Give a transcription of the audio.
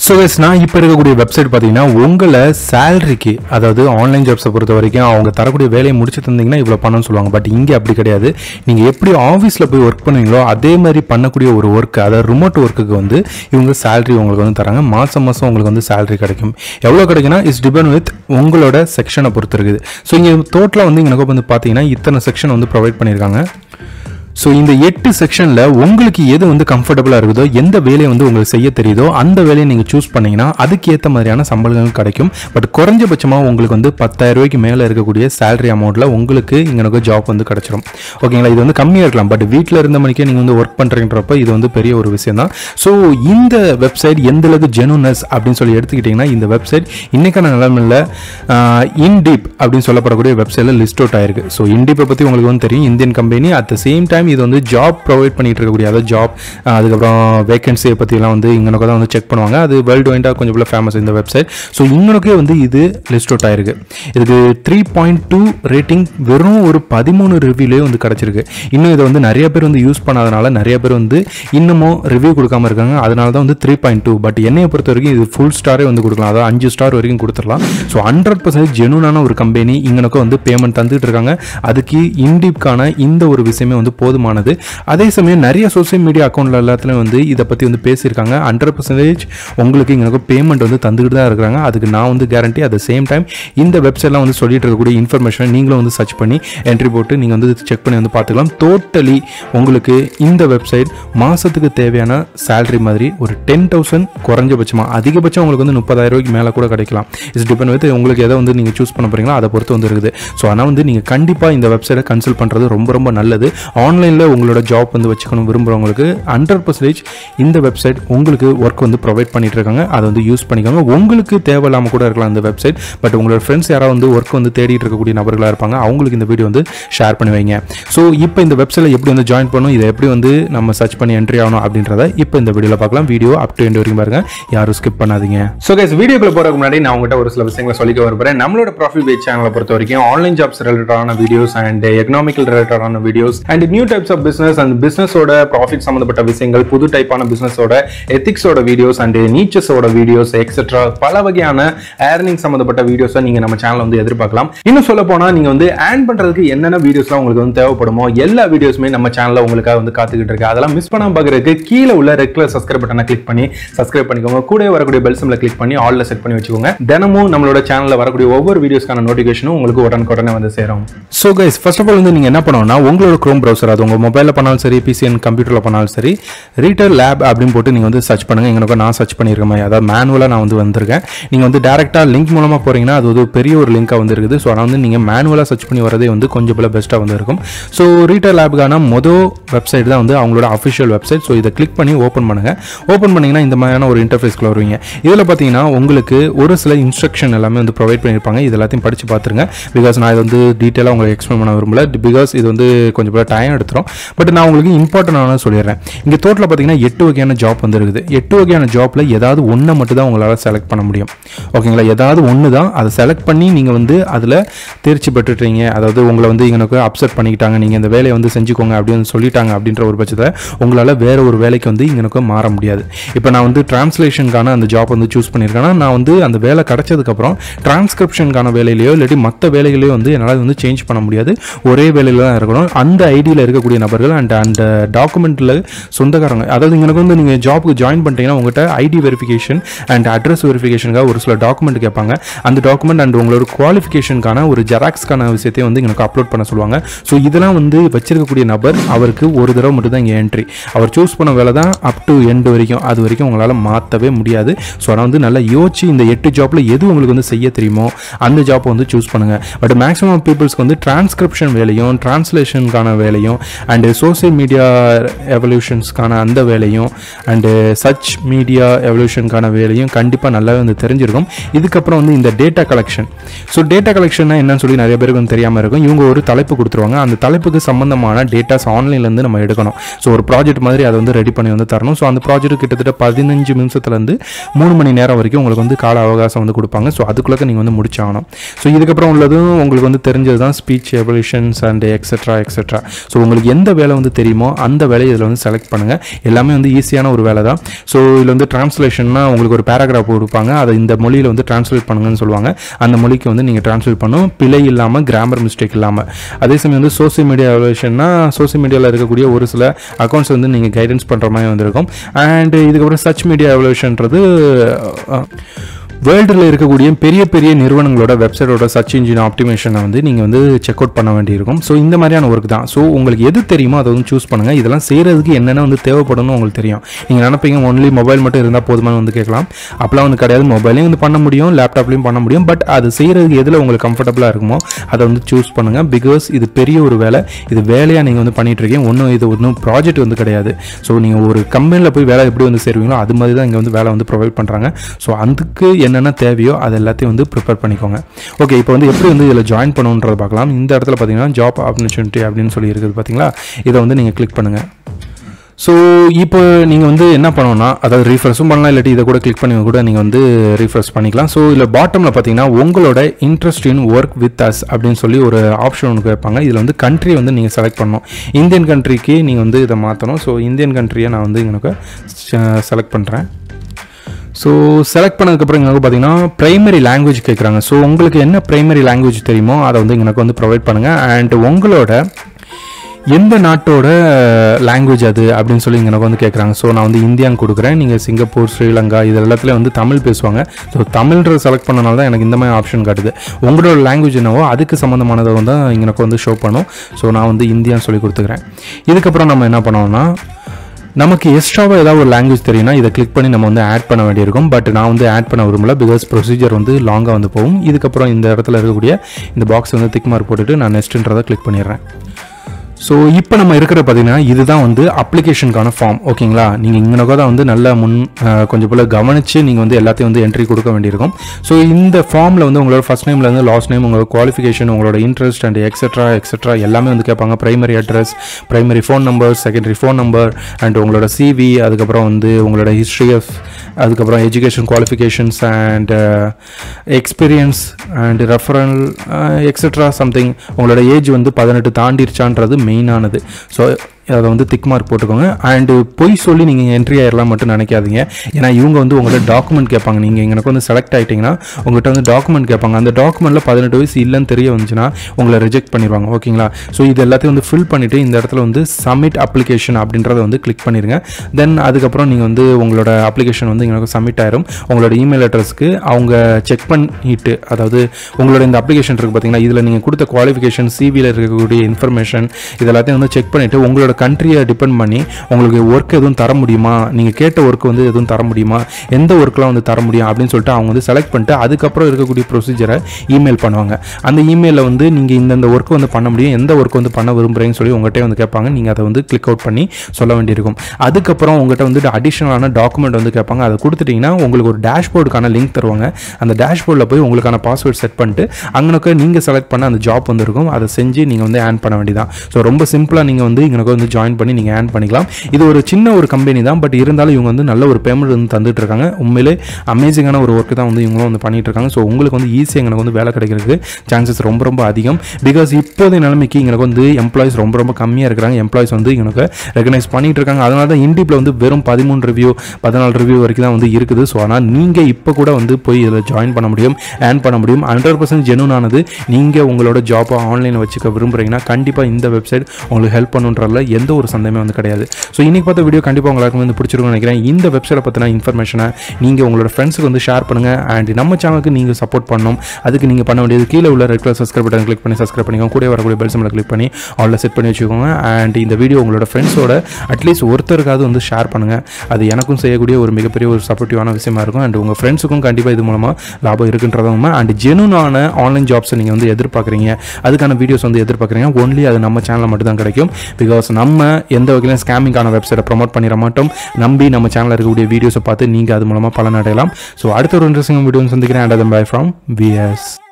so S நான் இப்போ இருக்கக்கூடிய வெப்சைட் பார்த்தீங்கன்னா உங்களை சேலரிக்கு அதாவது ஆன்லைன் ஜாப்ஸை பொறுத்த வரைக்கும் அவங்க தரக்கூடிய வேலையை முடிச்சு தந்தீங்கன்னா இவ்வளோ பணம்னு சொல்லுவாங்க பட் இங்கே அப்படி கிடையாது நீங்கள் எப்படி ஆஃபீஸில் போய் ஒர்க் பண்ணுவீங்களோ அதே மாதிரி பண்ணக்கூடிய ஒரு ஒர்க் அதாவது ரிமோட் ஒர்க்குக்கு வந்து இவங்க சேலரி உங்களுக்கு வந்து தராங்க மாதம் மாதம் உங்களுக்கு வந்து சேலரி கிடைக்கும் எவ்வளோ கிடைக்குன்னா இட்ஸ் டிபெண்ட் வித் உங்களோட செக்ஷனை பொறுத்து இருக்குது ஸோ இங்கே டோட்டலாக வந்து எனக்கு வந்து பார்த்தீங்கன்னா இத்தனை செக்ஷன் வந்து ப்ரொவைட் பண்ணியிருக்காங்க ஸோ இந்த எட்டு செக்ஷனில் உங்களுக்கு எது வந்து கம்ஃபர்டபுளாக இருக்குதோ எந்த வேலையை வந்து உங்களுக்கு செய்ய தெரியுதோ அந்த வேலையை நீங்கள் சூஸ் பண்ணீங்கன்னா அதுக்கு ஏற்ற மாதிரியான சம்பளங்கள் கிடைக்கும் பட் குறைஞ்சபட்சமாக உங்களுக்கு வந்து பத்தாயிரம் ரூபாய்க்கு மேலே இருக்கக்கூடிய சேலரி அமௌண்ட்டில் உங்களுக்கு இங்கே ஜாப் வந்து கிடச்சிரும் ஓகேங்களா இது வந்து கம்மியாக இருக்கலாம் பட் வீட்டில் இருந்த மணிக்கே நீங்கள் வந்து ஒர்க் பண்ணுறீன்றப்ப இது வந்து பெரிய ஒரு விஷயம் தான் ஸோ இந்த வெப்சைட் எந்த அளவுக்கு ஜெனுனஸ் அப்படின்னு சொல்லி எடுத்துக்கிட்டிங்கன்னா இந்த வெப்சைட் இன்னைக்கான நிலைமையில் இன்டீப் அப்படின்னு சொல்லப்படக்கூடிய வெப்சைட்டில் லிஸ்ட் அவுட் ஆயிருக்கு ஸோ இன்டீப்பை பற்றி உங்களுக்கு வந்து தெரியும் Indian company at the same time இது வந்து ஜாப் ப்ரொவைட் பண்ணிட்டு இருக்கக்கூடிய அதாவது ஜாப் அதுக்கப்புறம் வேகன்சியை பற்றிலாம் வந்து இங்கனக்கு தான் வந்து செக் பண்ணுவாங்க அது வேர்ல்டு வைண்டாக கொஞ்சம் போல ஃபேமஸ் இந்த வெப்சைட் ஸோ இங்கனக்கே வந்து இது லிஸ்ட் அவுட் ஆயிருக்கு இதுக்கு த்ரீ பாயிண்ட் டூ ரேட்டிங் வெறும் ஒரு பதிமூணு ரிவ்யூலேயே வந்து கிடச்சிருக்கு இன்னும் இதை வந்து நிறைய பேர் வந்து யூஸ் பண்ணாதனால நிறைய பேர் வந்து இன்னமும் ரிவ்யூ கொடுக்காம இருக்காங்க அதனால தான் வந்து த்ரீ பாயிண்ட் டூ பட் என்னையை பொறுத்த வரைக்கும் இது ஃபுல் ஸ்டாரே வந்து கொடுக்கலாம் அதாவது அஞ்சு ஸ்டார் வரைக்கும் கொடுத்துடலாம் ஸோ ஹண்ட்ரட் பர்சன்டேஜ் ஜெனுனான ஒரு கம்பெனி இங்கனக்கும் வந்து பேமெண்ட் தந்துட்டு இருக்காங்க அதுக்கு இன்டீப்கான இந்த ஒரு விஷயமே வந்து போதுமானது அதே சமயம் நிறைய சோஷியல் மீடியா அக்கௌண்ட்ல எல்லாத்துலையும் வந்து இதை பற்றி வந்து பேசியிருக்காங்க ஹண்ட்ரட் பர்சன்டேஜ் உங்களுக்கு இங்கே பேமெண்ட் வந்து தந்துக்கிட்டு தான் இருக்கிறாங்க அதுக்கு நான் வந்து guarantee at the same time இந்த வெப்சைட்லாம் வந்து சொல்லிட்டு இருக்கக்கூடிய இன்ஃபர்மேஷனை நீங்களும் வந்து சர்ச் பண்ணி என்ட்ரி போட்டு நீங்கள் வந்து செக் பண்ணி வந்து பார்த்துக்கலாம் டோட்டலி உங்களுக்கு இந்த வெப்சைட் மாதத்துக்கு தேவையான சேலரி மாதிரி ஒரு டென் தௌசண்ட் குறைஞ்சபட்சமாக அதிகபட்சம் உங்களுக்கு வந்து முப்பதாயிரம் ரூபாய்க்கு மேலே கூட கிடைக்கலாம் இட்ஸ் டிபெண்ட் வித் உங்களுக்கு எதை வந்து நீங்கள் சூஸ் பண்ண போகிறீங்களோ அதை பொறுத்து வந்து இருக்குது ஸோ ஆனால் வந்து நீங்கள் கண்டிப்பாக இந்த வெப்சைட்டை கன்சல்ட் பண்ணுறது ரொம்ப ரொம்ப நல்லது ஆன்லைனில் உங்களோட ஜாப் வந்து வச்சுக்கணும் விரும்புகிறவங்களுக்கு ஹண்ட்ரட் பர்சன்டேஜ் இந்த வெப்சைட் உங்களுக்கு ஒர்க் வந்து ப்ரொவைட் பண்ணிட்டு இருக்காங்க அதை வந்து யூஸ் பண்ணிக்கோங்க உங்களுக்கு தேவையில்லாமல் கூட இருக்கலாம் இந்த வெப்சைட் பட் உங்களோட ஃப்ரெண்ட்ஸ் யாராவது வந்து ஒர்க் வந்து தேடிட்டு இருக்கக்கூடிய நபர்களாக இருப்பாங்க அவங்களுக்கு இந்த வீடியோ வந்து ஷேர் பண்ணி வைங்க ஸோ இப்போ இந்த வெப்சைட்டில் எப்படி வந்து ஜாயின் பண்ணணும் இதை எப்படி வந்து நம்ம சர்ச் பண்ணி என்ட்ரி ஆகணும் அப்படின்றத இப்போ இந்த வீடியோவில் பார்க்கலாம் வீடியோ அப் டு எண்ட் வரைக்கும் பாருங்க யாரும் ஸ்கிப் பண்ணாதீங்க ஸோ கைஸ் வீடியோக்குள்ள போகிறதுக்கு முன்னாடி நான் உங்கள்கிட்ட ஒரு சில விஷயங்களை சொல்லிக்க வரப்போறேன் நம்மளோட ப்ராஃபிட் பேஜ் சேனலை பொறுத்த வரைக்கும் ஆன்லைன் ஜாப்ஸ் ரிலேட்டடான வீடியோஸ் அண்ட் எக்கனாமிக்கல் ரிலேட்டடான videos and new types of business and பிசினஸோட ப்ராஃபிட் சம்மந்தப்பட்ட விஷயங்கள் புது டைப்பான பிசினஸோட எத்திக்ஸோட வீடியோஸ் அண்ட் நீச்சஸோட வீடியோஸ் எக்ஸெட்ரா பல வகையான ஏர்னிங் சம்மந்தப்பட்ட வீடியோஸை நீங்க நம்ம சேனல் வந்து எதிர்பார்க்கலாம் இன்னும் சொல்ல போனா நீங்க வந்து ஏர்ன் பண்றதுக்கு என்னென்ன வீடியோஸ்லாம் உங்களுக்கு வந்து தேவைப்படுமோ எல்லா வீடியோஸுமே நம்ம சேனல்ல உங்களுக்காக வந்து காத்துக்கிட்டு இருக்கு அதெல்லாம் மிஸ் பண்ணாம பார்க்கறதுக்கு கீழே உள்ள ரெட் கலர் சப்ஸ்கிரைப் பட்டனை கிளிக் பண்ணி சப்ஸ்கிரைப் பண்ணிக்கோங்க கூட வரக்கூடிய பெல் சிம்ல கிளிக் பண்ணி ஆல்ல செட் பண்ணி வச்சுக்கோங்க தினமும் நம்மளோட சேனல்ல வரக்கூடிய ஒவ்வொரு வீடியோஸ்க்கான நோட்டிஃபிகேஷனும் உங்களுக்கு உடனுக்குடனே வந்து சேரும் so guys first of all வந்து நீங்க என்ன பண்ணணும்னா உங்களோட க்ரோம் ப்ரௌசர் அது உங்க மொபைலில் பண்ணாலும் சரி பிசி அண்ட் கம்ப்யூட்டரில் பண்ணாலும் சரி ரீட்டர் லேப் அப்படின்னு போட்டு நீங்கள் வந்து சர்ச் பண்ணுங்க எங்களுக்கு நான் சர்ச் பண்ணியிருக்க மாதிரி அதாவது மேனுவலாக நான் வந்து வந்திருக்கேன் நீங்கள் வந்து டேரெக்டாக லிங்க் மூலமாக போகிறீங்கன்னா அது ஒரு பெரிய ஒரு லிங்காக வந்து இருக்குது ஸோ ஆனால் வந்து நீங்கள் மேனுவலாக சர்ச் பண்ணி வரதே வந்து கொஞ்சம் போல பெஸ்ட்டாக வந்து இருக்கும் ஸோ ரீட்டர் லேபுக்கான மொதல் வெப்சைட் தான் வந்து அவங்களோட அஃபிஷியல் வெப்சைட் ஸோ இதை கிளிக் பண்ணி ஓப்பன் பண்ணுங்கள் ஓப்பன் பண்ணிங்கன்னா இந்த மாதிரியான ஒரு இன்டர்ஃபேஸ்க்குள்ள வருவீங்க இதில் பார்த்தீங்கன்னா உங்களுக்கு ஒரு சில இன்ஸ்ட்ரக்ஷன் எல்லாமே வந்து ப்ரொவைட் பண்ணியிருப்பாங்க இது எல்லாத்தையும் படித்து பார்த்துருங்க பிகாஸ் நான் இது வந்து டீட்டெயிலாக உங்களுக்கு எக்ஸ்பிளைன் பண்ண விரும்பல பிகாஸ் இது வந்து கொஞ்சம் போல டைம் எடுத்துரும் பட் நான் உங்களுக்கு இம்பார்ட்டண்டான சொல்லிடுறேன் இங்கே டோட்டலாக பார்த்தீங்கன்னா எட்டு வகையான ஜாப் வந்து இருக்குது எட்டு வகையான ஜாப்பில் ஏதாவது ஒன்றை மட்டும் தான் உங்களால் செலக்ட் பண்ண முடியும் ஓகேங்களா ஏதாவது ஒன்று தான் அதை செலக்ட் பண்ணி நீங்கள் வந்து அதில் தேர்ச்சி பெற்றுட்டீங்க அதாவது உங்களை வந்து எனக்கு அப்செட் பண்ணிக்கிட்டாங்க நீங்கள் இந்த வேலையை வந்து செஞ்சுக்கோங்க அப்படின்னு சொல்லிட்டாங்க அப்படின்ற ஒரு பட்சத்தில் உங்களால் வேற ஒரு வேலைக்கு வந்து இங்கனுக்கு மாற முடியாது இப்போ நான் வந்து டிரான்ஸ்லேஷனுக்கான அந்த ஜாப் வந்து சூஸ் பண்ணியிருக்கேன்னா நான் வந்து அந்த வேலை கிடைச்சதுக்கப்புறம் டிரான்ஸ்கிரிப்ஷனுக்கான வேலையிலையோ இல்லாட்டி மற்ற வேலைகளையோ வந்து என்னால் வந்து சேஞ்ச் பண்ண முடியாது ஒரே வேலையில் தான் இருக்கணும் அந்த ஐடியில் இருக்கக்கூடிய நபர்கள் அண்ட் அந்த டாக்குமெண்ட்டில் சொந்தக்காரங்க அதாவது எனக்கு வந்து நீங்கள் ஜாப்புக்கு ஜாயின் பண்ணிட்டீங்கன்னா உங்கள்கிட்ட ஐடி வெரிஃபிகேஷன் அண்ட் அட்ரஸ் வெரிஃபிகேஷனுக்காக ஒரு சில டாக்குமெண்ட் கேட்பாங்க அந்த டாக்குமெண்ட் அண்ட் உங்களோட குவாலிஃபிகேஷனுக்கான ஒரு ஜெராக்ஸ்க்கான விஷயத்தையும் வந்து எனக்கு அப்லோட் பண்ண சொல்லுவாங்க ஸோ இதெல்லாம் வந்து வச்சிருக்கக்கூடிய நபர் அவருக்கு ஒரு தடவை மட்டும் தான் இங்கே என்ட்ரி அவர் சூஸ் பண்ண வேலை தான் அப் டு எண்டு வரைக்கும் அது வரைக்கும் உங்களால் மாற்றவே முடியாது ஸோ ஆனால் வந்து நல்லா யோசிச்சு இந்த எட்டு ஜாப்பில் எது உங்களுக்கு வந்து செய்ய தெரியுமோ அந்த ஜாப்பை வந்து சூஸ் பண்ணுங்கள் பட் மேக்ஸிமம் பீப்புள்ஸ்க்கு வந்து டிரான்ஸ்கிரிப்ஷன் வேலையும் டிரான்ஸ்லேஷனுக்கான வேலையும் அண்டு சோசியல் மீடியா எவல்யூஷன்ஸ்க்கான அந்த வேலையும் அண்டு சர்ச் மீடியா எவல்யூஷனுக்கான வேலையும் கண்டிப்பாக நல்லாவே வந்து தெரிஞ்சிருக்கும் இதுக்கப்புறம் வந்து இந்த டேட்டா கலெக்ஷன் ஸோ டேட்டா கலெக்ஷன்னா என்னன்னு சொல்லி நிறைய பேருக்கு வந்து தெரியாமல் இருக்கும் இவங்க ஒரு தலைப்பு கொடுத்துருவாங்க அந்த தலைப்புக்கு சம்பந்தமான டேட்டாஸ் ஆன்லைன்லேருந்து நம்ம எடுக்கணும் ஸோ ஒரு ப்ராஜெக்ட் மாதிரி அதை வந்து ரெடி பண்ணி வந்து தரணும் ஸோ அந்த ப்ராஜெக்ட் கிட்டத்தட்ட பதினஞ்சு நிமிஷத்துலேருந்து மூணு மணி நேரம் வரைக்கும் உங்களுக்கு வந்து கால அவகாசம் வந்து கொடுப்பாங்க ஸோ அதுக்குள்ளே நீங்கள் வந்து முடிச்சாகணும் ஸோ இதுக்கப்புறம் உள்ளதும் உங்களுக்கு வந்து தெரிஞ்சது தான் speech evaluations and etcetera etcetera so உங்கள் உங்களுக்கு எந்த வேலை வந்து தெரியுமோ அந்த வேலையை இதில் வந்து செலக்ட் பண்ணுங்கள் எல்லாமே வந்து ஈஸியான ஒரு வேலை தான் ஸோ இதில் வந்து டிரான்ஸ்லேஷன்னா உங்களுக்கு ஒரு பேராகிராஃப் கொடுப்பாங்க அதை இந்த மொழியில் வந்து டிரான்ஸ்லேட் பண்ணுங்கன்னு சொல்லுவாங்க அந்த மொழிக்கு வந்து நீங்கள் டிரான்ஸ்லேட் பண்ணணும் பிழை இல்லாமல் கிராமர் மிஸ்டேக் இல்லாமல் அதே சமயம் வந்து சோசியல் மீடியா எவல்யூஷன்னா சோசியல் மீடியாவில் இருக்கக்கூடிய ஒரு சில அக்கௌண்ட்ஸ் வந்து நீங்கள் கைடன்ஸ் பண்ணுற மாதிரி வந்திருக்கும் அண்ட் இதுக்கப்புறம் சர்ச் மீடியா எவல்யூஷன்றது வேர்ல்டில் இருக்கக்கூடிய பெரிய பெரிய நிறுவனங்களோட வெப்சைட்டோட சர்ச் இன்ஜின் ஆப்டிமேஷனை வந்து நீங்கள் வந்து செக் அவுட் பண்ண வேண்டியிருக்கும் ஸோ இந்த மாதிரியான ஒர்க் தான் ஸோ உங்களுக்கு எது தெரியுமோ அதை வந்து சூஸ் பண்ணுங்கள் இதெல்லாம் செய்கிறதுக்கு என்னென்ன வந்து தேவைப்படும்னு உங்களுக்கு தெரியும் நீங்கள் நினைப்பீங்க ஒன்லி மொபைல் மட்டும் இருந்தால் போதுமானு வந்து கேட்கலாம் அப்போலாம் வந்து கிடையாது மொபைலையும் வந்து பண்ண முடியும் லேப்டாப்லையும் பண்ண முடியும் பட் அது செய்கிறதுக்கு எதில் உங்களுக்கு கம்ஃபர்டபுளாக இருக்குமோ அதை வந்து சூஸ் பண்ணுங்கள் பிகாஸ் இது பெரிய ஒரு வேலை இது வேலையாக நீங்கள் வந்து பண்ணிட்டு இருக்கீங்க ஒன்றும் இது ஒன்றும் ப்ராஜெக்ட் வந்து கிடையாது ஸோ நீங்கள் ஒரு கம்பெனியில் போய் வேலை எப்படி வந்து சேருவீங்களோ அது மாதிரி தான் இங்கே வந்து வேலை வந்து ப்ரொவைட் பண்ணுறாங்க ஸோ அதுக்கு என்னென்ன தேவையோ அது எல்லாத்தையும் வந்து ப்ரிப்பேர் பண்ணிக்கோங்க ஓகே இப்போ வந்து எப்படி வந்து இதில் ஜாயின் பண்ணணுன்றதை பார்க்கலாம் இந்த இடத்துல பார்த்தீங்கன்னா ஜாப் ஆப்பர்ச்சுனிட்டி அப்படின்னு சொல்லி இருக்குது பார்த்தீங்களா இதை வந்து நீங்கள் கிளிக் பண்ணுங்கள் ஸோ இப்போ நீங்கள் வந்து என்ன பண்ணணும்னா அதாவது ரீஃப்ரெஷும் பண்ணலாம் இல்லாட்டி இதை கூட கிளிக் பண்ணி கூட நீங்கள் வந்து ரீஃப்ரெஷ் பண்ணிக்கலாம் ஸோ இதில் பாட்டமில் பார்த்தீங்கன்னா உங்களோட interest in work with us அப்படின்னு சொல்லி ஒரு ஆப்ஷன் ஒன்று வைப்பாங்க இதில் வந்து கண்ட்ரி வந்து நீங்கள் செலக்ட் பண்ணணும் இந்தியன் கண்ட்ரிக்கு நீங்கள் வந்து இதை மாற்றணும் ஸோ இந்தியன் கண்ட்ரியை நான் வந்து எனக்கு செலக்ட் பண்ணுறேன் ஸோ செலக்ட் பண்ணதுக்கப்புறம் இங்கே பார்த்தீங்கன்னா ப்ரைமரி லாங்குவேஜ் கேட்குறாங்க ஸோ உங்களுக்கு என்ன ப்ரைமரி லாங்குவேஜ் தெரியுமோ அதை வந்து எனக்கு வந்து ப்ரொவைட் பண்ணுங்கள் அண்ட் உங்களோட எந்த நாட்டோட லாங்குவேஜ் அது அப்படின்னு சொல்லி எனக்கு வந்து கேட்குறாங்க ஸோ நான் வந்து இந்தியான்னு கொடுக்குறேன் நீங்கள் சிங்கப்பூர் ஸ்ரீலங்கா இது எல்லாத்துலேயும் வந்து தமிழ் பேசுவாங்க ஸோ தமிழ்ன்ற செலக்ட் பண்ணனால தான் எனக்கு இந்த மாதிரி ஆப்ஷன் காட்டுது உங்களோட லாங்குவேஜ் என்னவோ அதுக்கு சம்மந்தமானதை வந்து எனக்கு வந்து ஷோ பண்ணும் ஸோ நான் வந்து இந்தியான்னு சொல்லி கொடுத்துக்கிறேன் இதுக்கப்புறம் நம்ம என்ன பண்ணோம்னா நமக்கு எக்ஸ்ட்ராவாக ஏதாவது ஒரு லாங்குவேஜ் தெரியும்னா இதை கிளிக் பண்ணி நம்ம வந்து ஆட் பண்ண வேண்டியிருக்கும் பட் நான் வந்து ஆட் பண்ண விரும்பல பிகாஸ் ப்ரொசீஜர் வந்து லாங்காக வந்து போகும் இதுக்கப்புறம் இந்த இடத்துல இருக்கக்கூடிய இந்த பாக்ஸ் வந்து திக் மார்க் போட்டுட்டு நான் நெக்ஸ்ட்ன்றதை கிளிக் பண்ணிடுறேன் ஸோ இப்போ நம்ம இருக்கிற பார்த்தீங்கன்னா இதுதான் வந்து அப்ளிகேஷனுக்கான ஃபார்ம் ஓகேங்களா நீங்கள் இங்கனக்கோ தான் வந்து நல்லா முன் அஹ், கொஞ்சம் போல் கவனித்து நீங்கள் வந்து எல்லாத்தையும் வந்து என்ட்ரி கொடுக்க வேண்டியிருக்கும் ஸோ இந்த ஃபார்மில் வந்து உங்களோட ஃபஸ்ட் நேம்லேருந்து லாஸ்ட் நேம் உங்களோட குவாலிஃபிகேஷன் உங்களோட இன்ட்ரெஸ்ட் அண்ட் எக்ஸெட்ரா எக்ஸெட்ரா எல்லாமே வந்து கேட்பாங்க primary address primary phone number secondary phone number and உங்களோட சிவி அதுக்கப்புறம் வந்து உங்களோட ஹிஸ்ட்ரி ஆஃப் அதுக்கப்புறம் education qualifications and experience and referral etcetera something உங்களோட ஏஜ் வந்து பதினெட்டு தாண்டிருச்சான்றது மெயினானது ஸோ அதை வந்து திக் மார்க் போட்டுக்கோங்க அண்டு பொய் சொல்லி நீங்கள் என்ட்ரி ஆயிடலாம் மட்டும் நினைக்காதீங்க ஏன்னா இவங்க வந்து உங்கள்ட்ட டாக்குமெண்ட் கேட்பாங்க நீங்கள் எனக்கு வந்து செலக்ட் ஆகிட்டிங்கன்னா உங்கள்கிட்ட வந்து டாக்குமெண்ட் கேட்பாங்க அந்த டாக்குமெண்ட்டில் பதினெட்டு வயசு இல்லைன்னு தெரிய வந்துச்சுன்னா உங்களை ரிஜெக்ட் பண்ணிடுவாங்க ஓகேங்களா ஸோ இது எல்லாத்தையும் வந்து ஃபில் பண்ணிவிட்டு இந்த இடத்துல வந்து சப்மிட் அப்ளிகேஷன் அப்படின்றத வந்து கிளிக் பண்ணிடுங்க தென் அதுக்கப்புறம் நீங்கள் வந்து உங்களோட அப்ளிகேஷன் வந்து எங்களுக்கு சப்மிட் ஆயிரும் உங்களோட இமெயில் அட்ரஸ்க்கு அவங்க செக் பண்ணிட்டு அதாவது உங்களோட இந்த அப்ளிகேஷன் இருக்குது பார்த்தீங்களா இதில் நீங்கள் கொடுத்த குவாலிஃபிகேஷன் சிவியில் இருக்கக்கூடிய இன்ஃபர்மேஷன் இது எல்லாத்தையும் வந்து செக் பண்ணிவிட்டு உங்களோட கண்ட்ரியை டிபெண்ட் பண்ணி உங்களுக்கு ஒர்க் எதுவும் தர முடியுமா நீங்கள் கேட்ட ஒர்க் வந்து எதுவும் தர முடியுமா எந்த ஒர்க்லாம் வந்து தர முடியும் அப்படின்னு சொல்லிட்டு அவங்க வந்து செலக்ட் பண்ணிட்டு அதுக்கப்புறம் இருக்கக்கூடிய ப்ரொசீஜரை இமெயில் பண்ணுவாங்க அந்த இமெயிலில் வந்து நீங்கள் இந்தந்த ஒர்க் வந்து பண்ண முடியும் எந்த ஒர்க் வந்து பண்ண விரும்புகிறீங்கன்னு சொல்லி உங்கள்கிட்ட வந்து கேட்பாங்க நீங்கள் அதை வந்து கிளிக் அவுட் பண்ணி சொல்ல வேண்டியிருக்கும் அதுக்கப்புறம் உங்கள்கிட்ட வந்து அடிஷனலான டாக்குமெண்ட் வந்து கேட்பாங்க அதை கொடுத்துட்டிங்கன்னா உங்களுக்கு ஒரு டேஷ்போர்டுக்கான லிங்க் தருவாங்க அந்த டேஷ்போர்டில் போய் உங்களுக்கான பாஸ்வேர்ட் செட் பண்ணிட்டு அங்கனக்கு நீங்கள் செலக்ட் பண்ண அந்த ஜாப் வந்து இருக்கும் அதை செஞ்சு நீங்கள் வந்து ஆன் பண்ண வேண்டியதான் ஸோ ரொம்ப சிம்பிளாக நீங்கள் வந்து இங்கனக்கு வந்து ஜாயின் பண்ணி நீங்கள் ஆன் பண்ணிக்கலாம் இது ஒரு சின்ன ஒரு கம்பெனி தான் பட் இருந்தாலும் இவங்க வந்து நல்ல ஒரு பேமெண்ட் வந்து தந்துட்டு இருக்காங்க உண்மையிலே அமேசிங்கான ஒரு ஒர்க் தான் வந்து இவங்களும் வந்து பண்ணிட்டு இருக்காங்க ஸோ உங்களுக்கு வந்து ஈஸியாக எங்களுக்கு வந்து வேலை கிடைக்கிறதுக்கு சான்சஸ் ரொம்ப ரொம்ப அதிகம் பிகாஸ் இப்போதைய நிலைமைக்கு எங்களுக்கு வந்து எம்ப்ளாயிஸ் ரொம்ப ரொம்ப கம்மியாக இருக்கிறாங்க எம்ப்ளாயிஸ் வந்து எங்களுக்கு ரெகனைஸ் பண்ணிட்டு இருக்காங்க அதனால தான் இண்டிப்பில் வந்து வெறும் பதிமூணு ரிவ்யூ பதினாலு ரிவ்யூ வரைக்கும் தான் வந்து இருக்குது ஸோ ஆனால் நீங்கள் இப்போ கூட வந்து போய் இதில் ஜாயின் பண்ண முடியும் ஏர்ன் பண்ண முடியும் ஹண்ட்ரட் பர்சன்ட் ஜெனூனானது நீங்கள் உங்களோட ஜாப்பை ஆன்லைனில் வச்சுக்க விரும்புகிறீங்கன்னா கண்டிப்பாக இந்த வெப்சைட் உங்களுக்கு ஹெல்ப் பண்ணுன்றதுல எந்த ஒரு சந்தேகமே வந்து கிடையாது ஸோ இன்னைக்கு பார்த்த வீடியோ கண்டிப்பாக உங்களுக்கு வந்து பிடிச்சிருக்கும்னு நினைக்கிறேன் இந்த வெப்சைட்டை பற்றின இன்ஃபர்மேஷனை நீங்கள் உங்களோட ஃப்ரெண்ட்ஸுக்கு வந்து ஷேர் பண்ணுங்கள் அண்ட் நம்ம சேனலுக்கு நீங்கள் சப்போர்ட் பண்ணணும் அதுக்கு நீங்கள் பண்ண வேண்டியது கீழே உள்ள red colour subscribe button click பண்ணி சப்ஸ்கிரைப் பண்ணிக்கோங்க கூட வரக்கூடிய பெல் சிம்பிளை கிளிக் பண்ணி ஆல்ல செட் பண்ணி வச்சுக்கோங்க அண்ட் இந்த வீடியோ உங்களோட ஃப்ரெண்ட்ஸோட அட்லீஸ்ட் ஒருத்தருக்காவது வந்து ஷேர் பண்ணுங்கள் அது எனக்கும் செய்யக்கூடிய ஒரு மிகப்பெரிய ஒரு சப்போர்ட்டிவான விஷயமா இருக்கும் அண்ட் உங்கள் ஃப்ரெண்ட்ஸுக்கும் கண்டிப்பாக இது மூலமாக லாபம் இருக்குன்றதும் உண்மை அண்ட் ஜெனுனான ஆன்லைன் ஜாப்ஸை நீங்கள் வந்து எதிர்பார்க்குறீங்க அதுக்கான வீடியோஸ் வந்து எதிர்பார்க்குறீங்க ஒன்லி அது நம்ம சேனலில் மட்டும் தான் கிடைக்கும் பிகாஸ் நம்ம எந்த வகையிலும் ஸ்கேமிங்கான வெப்சைட்டை ப்ரொமோட் பண்ணிட மாட்டோம் நம்பி நம்ம சேனலில் இருக்கக்கூடிய வீடியோஸை பார்த்து நீங்கள் அது மூலமாக பலனடையலாம் ஸோ அடுத்த ஒரு இன்ட்ரெஸ்டிங் வீடியோ சந்திக்கிறேன் அண்ட் பை ஃப்ரம் விஎஸ்